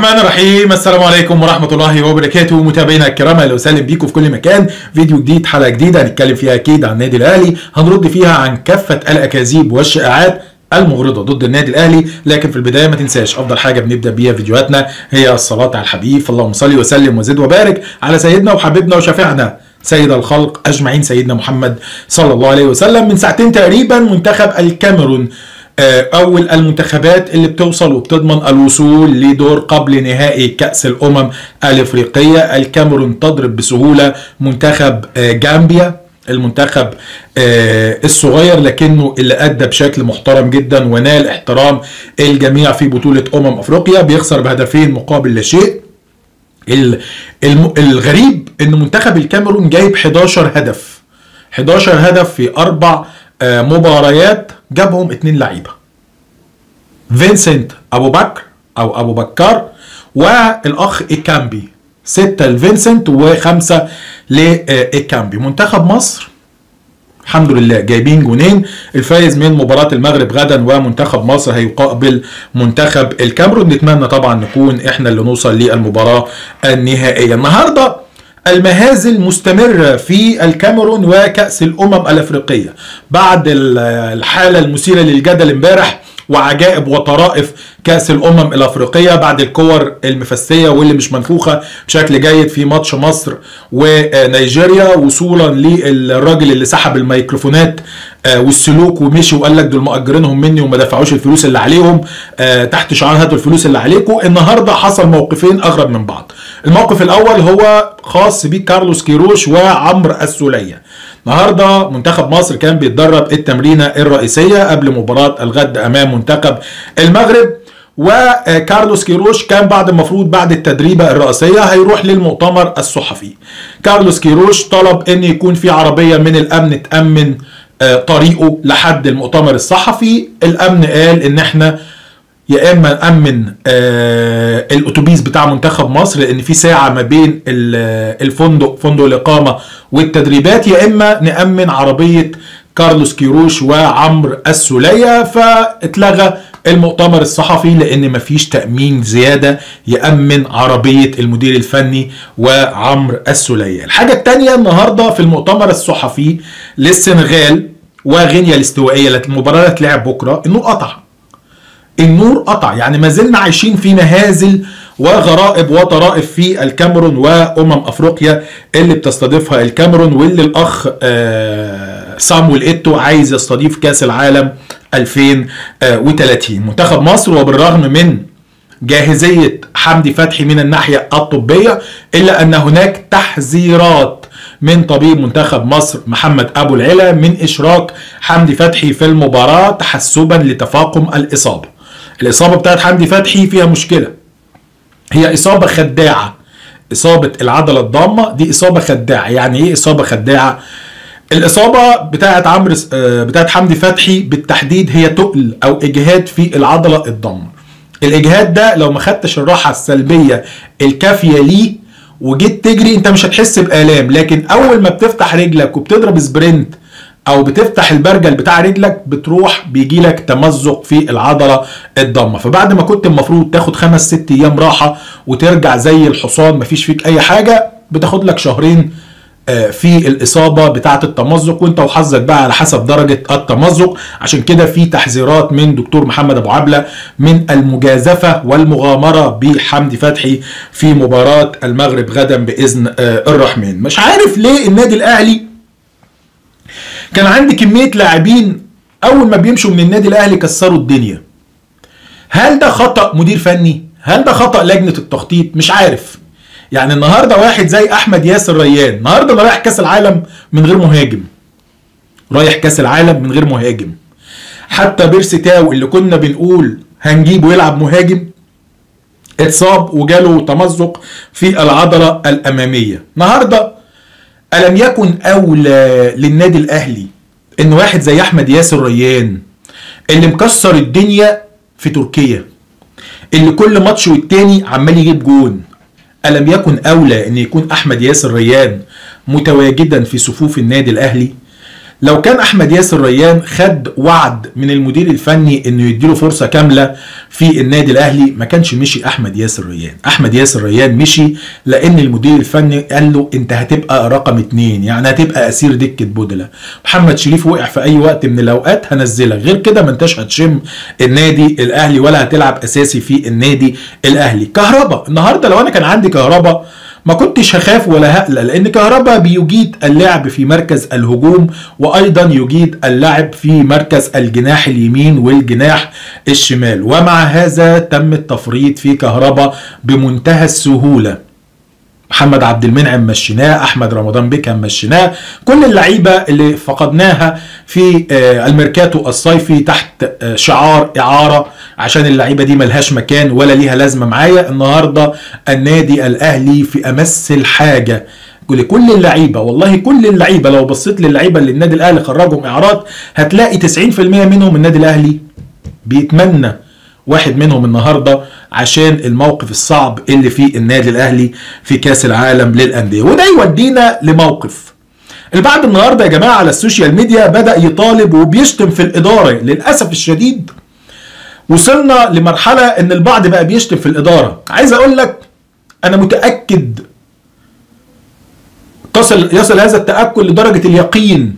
الرحمن الرحيم السلام عليكم ورحمة الله وبركاته متابعينا الكرام اهلا وسهلا بيكم في كل مكان فيديو جديد حلقة جديدة هنتكلم فيها اكيد عن النادي الاهلي هنرد فيها عن كافة الاكاذيب والشائعات المغرضة ضد النادي الاهلي لكن في البداية ما تنساش افضل حاجة بنبدأ بيها فيديوهاتنا هي الصلاة على الحبيب اللهم صل وسلم وزد وبارك على سيدنا وحبيبنا وشفيعنا سيد الخلق اجمعين سيدنا محمد صلى الله عليه وسلم من ساعتين تقريبا منتخب الكاميرون اول المنتخبات اللي بتوصل وبتضمن الوصول لدور قبل نهائي كاس الامم الافريقيه الكاميرون تضرب بسهوله منتخب جامبيا المنتخب الصغير لكنه اللي ادى بشكل محترم جدا ونال احترام الجميع في بطوله امم افريقيا بيخسر بهدفين مقابل لا شيء الغريب ان منتخب الكاميرون جايب 11 هدف 11 هدف في اربع مباريات جابهم اتنين لعيبه فينسنت ابو بكر او ابو بكر والاخ ايكامبي ستة لفينسنت وخمسة لإيكامبي منتخب مصر الحمد لله جايبين جونين الفايز من مباراة المغرب غدا ومنتخب مصر هيقابل منتخب الكاميرون نتمنى طبعا نكون احنا اللي نوصل للمباراة النهائية النهارده المهازل مستمرة في الكاميرون وكأس الأمم الأفريقية بعد الحالة المثيرة للجدل امبارح وعجائب وطرائف كأس الأمم الأفريقية بعد الكور المفسية واللي مش منفوخة بشكل جيد في ماتش مصر ونيجيريا وصولا للراجل اللي سحب الميكروفونات والسلوك ومشي وقال لك دول مأجرينهم مني وما دفعوش الفلوس اللي عليهم تحت شعار هاتوا الفلوس اللي عليكم النهارده حصل موقفين أغرب من بعض الموقف الأول هو خاص بكارلوس كيروش وعمرو السولية النهارده منتخب مصر كان بيتدرب التمرينه الرئيسيه قبل مباراه الغد امام منتخب المغرب وكارلوس كيروش كان بعد المفروض بعد التدريبه الرئيسيه هيروح للمؤتمر الصحفي كارلوس كيروش طلب ان يكون في عربيه من الامن تامن طريقه لحد المؤتمر الصحفي الامن قال ان احنا يا اما نامن آه الاتوبيس بتاع منتخب مصر لان في ساعه ما بين الفندق فندق الاقامه والتدريبات يا اما نامن عربيه كارلوس كيروش وعمرو السوليه فاتلغى المؤتمر الصحفي لان مفيش تامين زياده يامن عربيه المدير الفني وعمرو السوليه الحاجه الثانيه النهارده في المؤتمر الصحفي للسنغال وغينيا الاستوائيه المباراه هتلعب بكره انه قطع النور قطع يعني ما زلنا عايشين في مهازل وغرائب وطرائف في الكاميرون وامم افريقيا اللي بتستضيفها الكاميرون واللي الاخ صامويل ايتو عايز يستضيف كاس العالم 2030 منتخب مصر وبالرغم من جاهزيه حمدي فتحي من الناحيه الطبيه الا ان هناك تحذيرات من طبيب منتخب مصر محمد ابو العلا من اشراك حمدي فتحي في المباراه تحسبا لتفاقم الاصابه الاصابه بتاعت حمدي فتحي فيها مشكله هي اصابه خداعه اصابه العضله الضامه دي اصابه خداعه يعني ايه اصابه خداعه الاصابه بتاعت عمرو بتاعت حمدي فتحي بالتحديد هي تقل او اجهاد في العضله الضامه الاجهاد ده لو ما خدتش الراحه السلبيه الكافيه ليه وجيت تجري انت مش هتحس بالام لكن اول ما بتفتح رجلك وبتضرب سبرنت او بتفتح البرجل بتاع رجلك بتروح بيجي لك تمزق في العضله الضمه فبعد ما كنت المفروض تاخد خمس ست ايام راحه وترجع زي الحصان مفيش فيك اي حاجه بتاخد لك شهرين في الاصابه بتاعه التمزق وانت وحظك بقى على حسب درجه التمزق عشان كده في تحذيرات من دكتور محمد ابو عبله من المجازفه والمغامره بحمدي فتحي في مباراه المغرب غدا باذن الرحمن مش عارف ليه النادي الاهلي كان عندي كميه لاعبين اول ما بيمشوا من النادي الاهلي كسروا الدنيا هل ده خطا مدير فني هل ده خطا لجنه التخطيط مش عارف يعني النهارده واحد زي احمد ياسر ريان النهارده انا رايح كاس العالم من غير مهاجم رايح كاس العالم من غير مهاجم حتى بيرسي تاو اللي كنا بنقول هنجيبه يلعب مهاجم اتصاب وجاله تمزق في العضله الاماميه النهارده الم يكن اولى للنادي الاهلي ان واحد زي احمد ياسر ريان اللي مكسر الدنيا في تركيا اللي كل ماتش والتاني عمال يجيب جون ألم يكن أولى أن يكون أحمد ياسر ريان متواجدا في صفوف النادي الأهلي لو كان احمد ياسر ريان خد وعد من المدير الفني انه يديله فرصه كامله في النادي الاهلي ما كانش مشي احمد ياسر ريان احمد ياسر ريان مشي لان المدير الفني قال له انت هتبقى رقم اتنين يعني هتبقى اسير دكه بودلة محمد شريف وقع في اي وقت من الاوقات هنزلك غير كده ما انتش هتشم النادي الاهلي ولا هتلعب اساسي في النادي الاهلي كهربا النهارده لو انا كان عندي كهربا ما كنتش هخاف ولا هقلق لان كهربا بيجيد اللعب في مركز الهجوم وايضا يجيد اللعب في مركز الجناح اليمين والجناح الشمال ومع هذا تم التفريط في كهربا بمنتهى السهوله محمد عبد المنعم مشيناه احمد رمضان بيكهام مشيناه كل اللعيبه اللي فقدناها في الميركاتو الصيفي تحت شعار اعاره عشان اللعيبه دي ملهاش مكان ولا ليها لازمه معايا النهارده النادي الاهلي في امس الحاجه لكل اللعيبه والله كل اللعيبه لو بصيت للعيبه اللي النادي الاهلي خرجهم اعارات هتلاقي 90% منهم النادي الاهلي بيتمنى واحد منهم النهارده عشان الموقف الصعب اللي فيه النادي الاهلي في كاس العالم للانديه وده يودينا لموقف البعض النهارده يا جماعه على السوشيال ميديا بدا يطالب وبيشتم في الاداره للاسف الشديد وصلنا لمرحله ان البعض بقى بيشتم في الاداره عايز اقول لك انا متاكد تصل يصل هذا التاكد لدرجه اليقين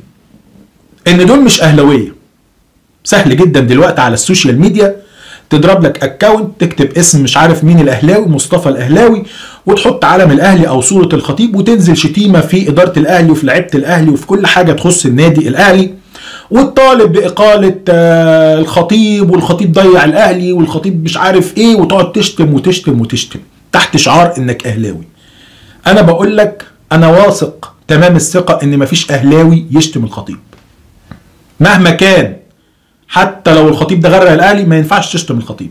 ان دول مش اهلاويه سهل جدا دلوقتي على السوشيال ميديا تضرب لك اكونت تكتب اسم مش عارف مين الاهلاوي مصطفى الاهلاوي وتحط علم الاهلي او صوره الخطيب وتنزل شتيمه في اداره الاهلي وفي لعيبه الاهلي وفي كل حاجه تخص النادي الاهلي وتطالب باقاله الخطيب والخطيب ضيع الاهلي والخطيب مش عارف ايه وتقعد تشتم وتشتم وتشتم تحت شعار انك اهلاوي انا بقول لك انا واثق تمام الثقه ان مفيش اهلاوي يشتم الخطيب مهما كان حتى لو الخطيب ده غرق الاهلي ما ينفعش تشتم الخطيب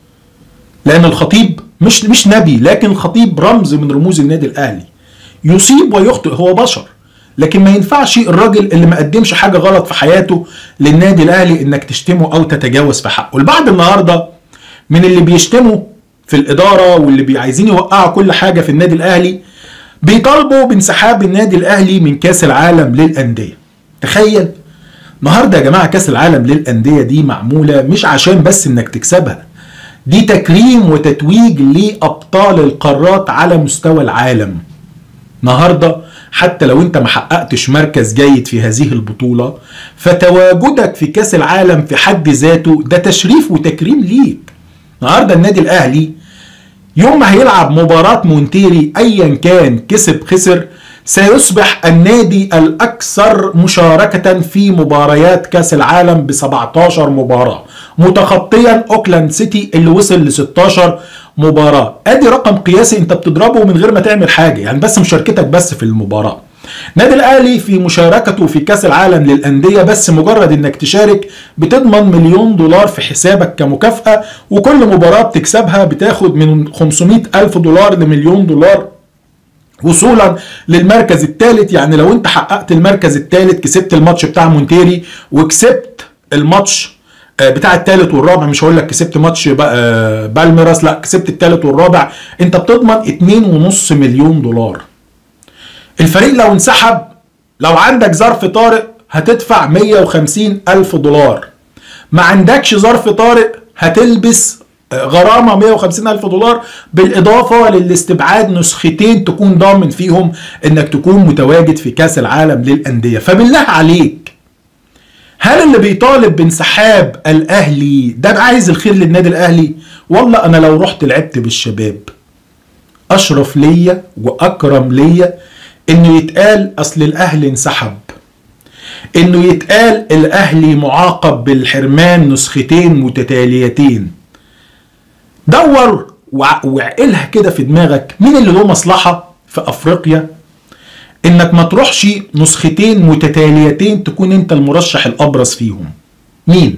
لان الخطيب مش مش نبي لكن الخطيب رمز من رموز النادي الاهلي يصيب ويخطئ هو بشر لكن ما ينفعش الراجل اللي ما قدمش حاجه غلط في حياته للنادي الاهلي انك تشتمه او تتجاوز في حقه البعض النهارده من اللي بيشتموا في الاداره واللي عايزين يوقعوا كل حاجه في النادي الاهلي بيطالبوا بانسحاب النادي الاهلي من كاس العالم للانديه تخيل النهارده يا جماعه كاس العالم للانديه دي معموله مش عشان بس انك تكسبها دي تكريم وتتويج لابطال القارات على مستوى العالم النهارده حتى لو انت ما حققتش مركز جيد في هذه البطوله فتواجدك في كاس العالم في حد ذاته ده تشريف وتكريم ليك النهارده النادي الاهلي يوم ما هيلعب مباراه مونتيري ايا كان كسب خسر سيصبح النادي الأكثر مشاركة في مباريات كأس العالم ب 17 مباراة متخطيا أوكلاند سيتي اللي وصل ل 16 مباراة أدي رقم قياسي أنت بتضربه من غير ما تعمل حاجة يعني بس مشاركتك بس في المباراة نادي الاهلي في مشاركته في كاس العالم للانديه بس مجرد انك تشارك بتضمن مليون دولار في حسابك كمكافاه وكل مباراه بتكسبها بتاخد من 500 الف دولار لمليون دولار وصولا للمركز الثالث يعني لو انت حققت المركز الثالث كسبت الماتش بتاع مونتيري وكسبت الماتش بتاع الثالث والرابع مش هقول لك كسبت ماتش بالميراس لا كسبت الثالث والرابع انت بتضمن 2.5 مليون دولار الفريق لو انسحب لو عندك ظرف طارئ هتدفع 150 ألف دولار ما عندكش ظرف طارئ هتلبس غرامة 150 ألف دولار بالإضافة للاستبعاد نسختين تكون ضامن فيهم إنك تكون متواجد في كأس العالم للأندية فبالله عليك هل اللي بيطالب بانسحاب الأهلي ده عايز الخير للنادي الأهلي والله أنا لو رحت لعبت بالشباب أشرف ليا وأكرم ليا إنه يتقال أصل الأهلي انسحب إنه يتقال الأهلي معاقب بالحرمان نسختين متتاليتين دور وعقلها كده في دماغك مين اللي له مصلحة في أفريقيا إنك ما تروحش نسختين متتاليتين تكون أنت المرشح الأبرز فيهم مين؟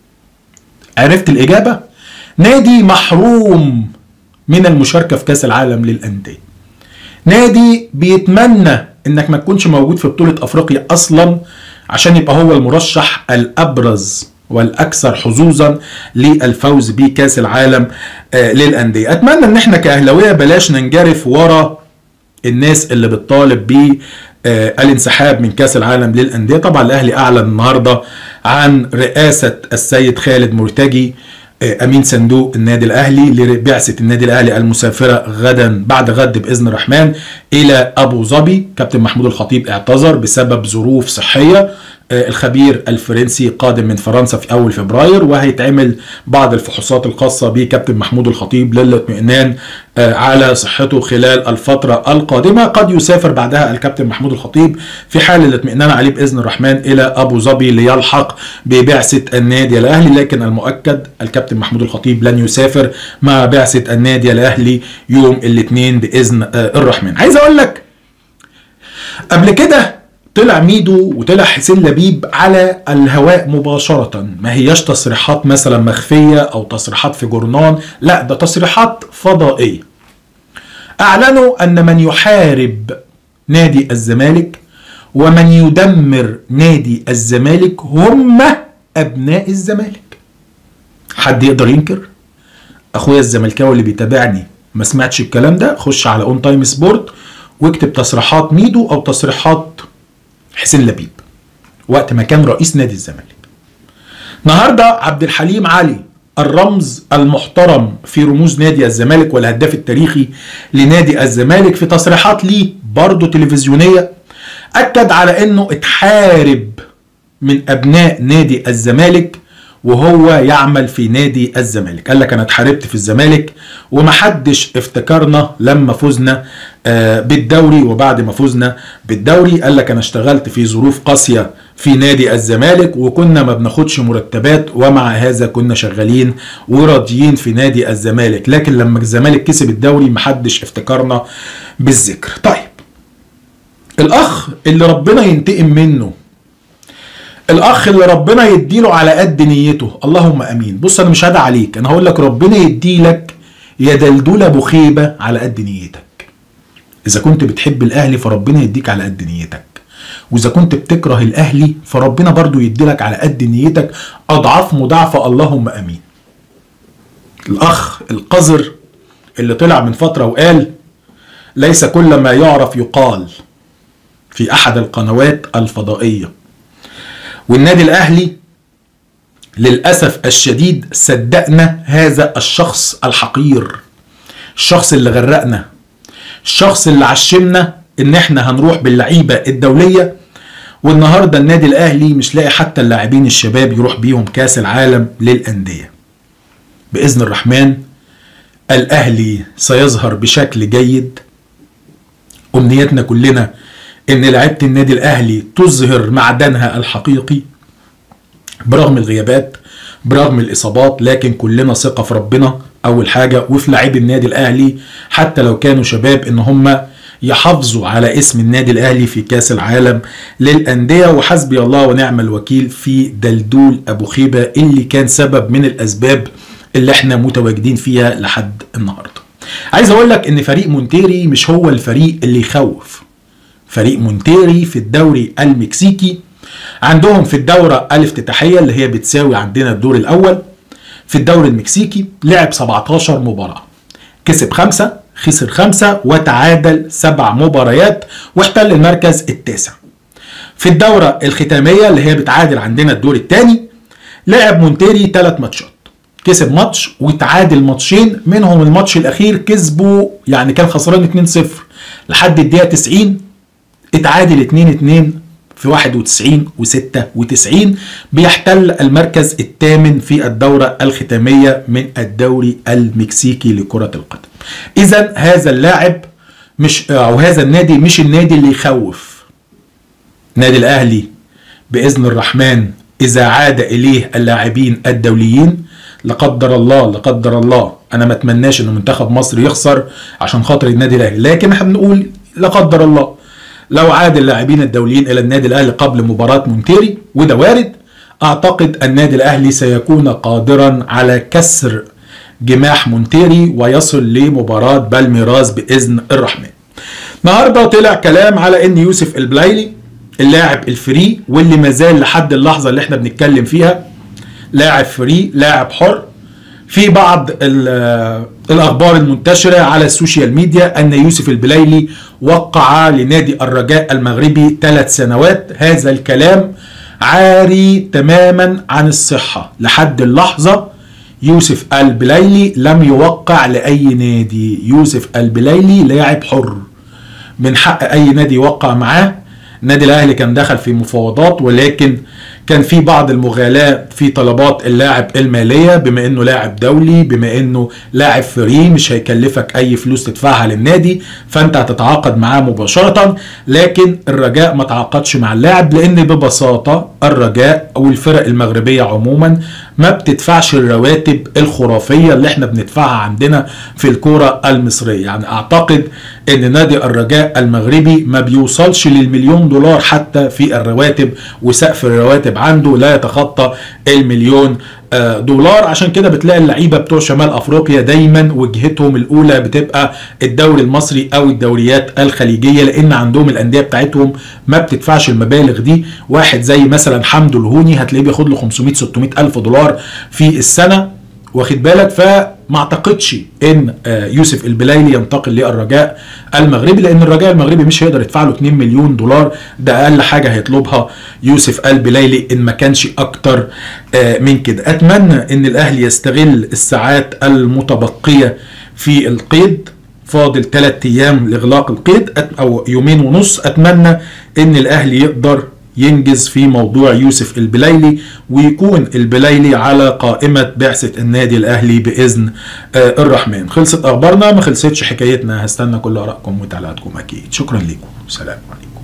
عرفت الإجابة؟ نادي محروم من المشاركة في كأس العالم للأندية نادي بيتمنى إنك ما تكونش موجود في بطولة أفريقيا أصلا عشان يبقى هو المرشح الأبرز والاكثر حظوظا للفوز بكاس العالم آه للانديه اتمنى ان احنا كاهلاويه بلاش ننجرف ورا الناس اللي بتطالب آه الانسحاب من كاس العالم للانديه طبعا الاهلي اعلن النهارده عن رئاسه السيد خالد مرتجي آه امين صندوق النادي الاهلي لبعثه النادي الاهلي المسافره غدا بعد غد باذن الرحمن الى ابو ظبي كابتن محمود الخطيب اعتذر بسبب ظروف صحيه الخبير الفرنسي قادم من فرنسا في اول فبراير وهيتعمل بعض الفحوصات الخاصه بكابتن محمود الخطيب للاطمئنان على صحته خلال الفتره القادمه قد يسافر بعدها الكابتن محمود الخطيب في حال الاطمئنان عليه باذن الرحمن الى ابو ظبي ليلحق ببعثه النادي الاهلي لكن المؤكد الكابتن محمود الخطيب لن يسافر مع بعثه النادي الاهلي يوم الاثنين باذن الرحمن عايز اقول لك قبل كده طلع ميدو وطلع حسين لبيب على الهواء مباشرة ما هياش تصريحات مثلا مخفية أو تصريحات في جورنان لا ده تصريحات فضائية أعلنوا أن من يحارب نادي الزمالك ومن يدمر نادي الزمالك هم أبناء الزمالك حد يقدر ينكر أخويا الزملكاوي اللي بيتابعني ما سمعتش الكلام ده خش على اون تايم سبورت واكتب تصريحات ميدو او تصريحات حسين لبيب وقت ما كان رئيس نادي الزمالك النهارده عبد الحليم علي الرمز المحترم في رموز نادي الزمالك والهداف التاريخي لنادي الزمالك في تصريحات ليه برضه تلفزيونيه اكد على انه اتحارب من ابناء نادي الزمالك وهو يعمل في نادي الزمالك قال لك انا اتحاربت في الزمالك ومحدش افتكرنا لما فزنا بالدوري وبعد ما فزنا بالدوري قال لك انا اشتغلت في ظروف قاسيه في نادي الزمالك وكنا ما بناخدش مرتبات ومع هذا كنا شغالين وراضيين في نادي الزمالك لكن لما الزمالك كسب الدوري محدش افتكرنا بالذكر طيب الاخ اللي ربنا ينتقم منه الاخ اللي ربنا يديله على قد نيته اللهم امين بص انا مش هدى عليك انا هقول لك ربنا يديلك يا دلدول ابو خيبه على قد نيتك اذا كنت بتحب الاهلي فربنا يديك على قد نيتك واذا كنت بتكره الاهلي فربنا برضو يديلك على قد نيتك اضعاف مضاعفه اللهم امين الاخ القذر اللي طلع من فتره وقال ليس كل ما يعرف يقال في احد القنوات الفضائيه والنادي الاهلي للاسف الشديد صدقنا هذا الشخص الحقير الشخص اللي غرقنا الشخص اللي عشمنا ان احنا هنروح باللعيبه الدوليه والنهارده النادي الاهلي مش لاقي حتى اللاعبين الشباب يروح بيهم كاس العالم للانديه باذن الرحمن الاهلي سيظهر بشكل جيد امنيتنا كلنا ان لعيبه النادي الاهلي تظهر معدنها الحقيقي برغم الغيابات برغم الاصابات لكن كلنا ثقه في ربنا اول حاجه وفي لاعبي النادي الاهلي حتى لو كانوا شباب ان هم يحافظوا على اسم النادي الاهلي في كاس العالم للانديه وحسبي الله ونعم الوكيل في دلدول ابو خيبه اللي كان سبب من الاسباب اللي احنا متواجدين فيها لحد النهارده. عايز اقول لك ان فريق مونتيري مش هو الفريق اللي يخوف. فريق مونتيري في الدوري المكسيكي عندهم في الدورة الافتتاحية اللي هي بتساوي عندنا الدور الأول في الدوري المكسيكي لعب 17 مباراة كسب خمسة خسر خمسة وتعادل سبع مباريات واحتل المركز التاسع في الدورة الختامية اللي هي بتعادل عندنا الدور الثاني لعب مونتيري ثلاث ماتشات كسب ماتش وتعادل ماتشين منهم الماتش الأخير كسبوا يعني كان خسران 2-0 لحد الدقيقة 90 اتعادل 2 2 في 91 و96 بيحتل المركز الثامن في الدورة الختامية من الدوري المكسيكي لكرة القدم. إذا هذا اللاعب مش أو هذا النادي مش النادي اللي يخوف. نادي الأهلي بإذن الرحمن إذا عاد إليه اللاعبين الدوليين لا قدر الله لا قدر الله أنا ما أتمناش إن منتخب مصر يخسر عشان خاطر النادي الأهلي، لكن احنا بنقول لا قدر الله لو عاد اللاعبين الدوليين الى النادي الاهلي قبل مباراه مونتيري وده وارد اعتقد النادي الاهلي سيكون قادرا على كسر جماح مونتيري ويصل لمباراه بالميراس باذن الرحمن. النهارده طلع كلام على ان يوسف البلايلي اللاعب الفري واللي ما زال لحد اللحظه اللي احنا بنتكلم فيها لاعب فري لاعب حر في بعض الاخبار المنتشره على السوشيال ميديا ان يوسف البليلي وقع لنادي الرجاء المغربي ثلاث سنوات هذا الكلام عاري تماما عن الصحه لحد اللحظه يوسف البليلي لم يوقع لاي نادي يوسف البليلي لاعب حر من حق اي نادي يوقع معاه النادي الاهلي كان دخل في مفاوضات ولكن كان في بعض المغالاة في طلبات اللاعب المالية بما انه لاعب دولي بما انه لاعب فري مش هيكلفك اي فلوس تدفعها للنادي فانت هتتعاقد معاه مباشرة لكن الرجاء ما تعاقدش مع اللاعب لان ببساطة الرجاء او الفرق المغربية عموما ما بتدفعش الرواتب الخرافية اللي احنا بندفعها عندنا في الكورة المصرية يعني اعتقد ان نادي الرجاء المغربي ما بيوصلش للمليون دولار حتى في الرواتب وسقف الرواتب عنده لا يتخطى المليون دولار عشان كده بتلاقي اللعيبه بتوع شمال افريقيا دايما وجهتهم الاولى بتبقى الدوري المصري او الدوريات الخليجيه لان عندهم الانديه بتاعتهم ما بتدفعش المبالغ دي واحد زي مثلا حمدو الهوني هتلاقيه بياخد له 500 600 الف دولار في السنه واخد بالك فما اعتقدش ان يوسف البلايلي ينتقل للرجاء المغربي لان الرجاء المغربي مش هيقدر يدفع له 2 مليون دولار ده اقل حاجه هيطلبها يوسف البلايلي ان ما كانش اكتر من كده اتمنى ان الاهلي يستغل الساعات المتبقيه في القيد فاضل ثلاث ايام لاغلاق القيد او يومين ونص اتمنى ان الاهلي يقدر ينجز في موضوع يوسف البليلي ويكون البليلي على قائمة بعثة النادي الأهلي بإذن الرحمن خلصت أخبارنا ما خلصتش حكايتنا هستنى كل آرائكم وتعليقاتكم أكيد شكرا لكم سلام عليكم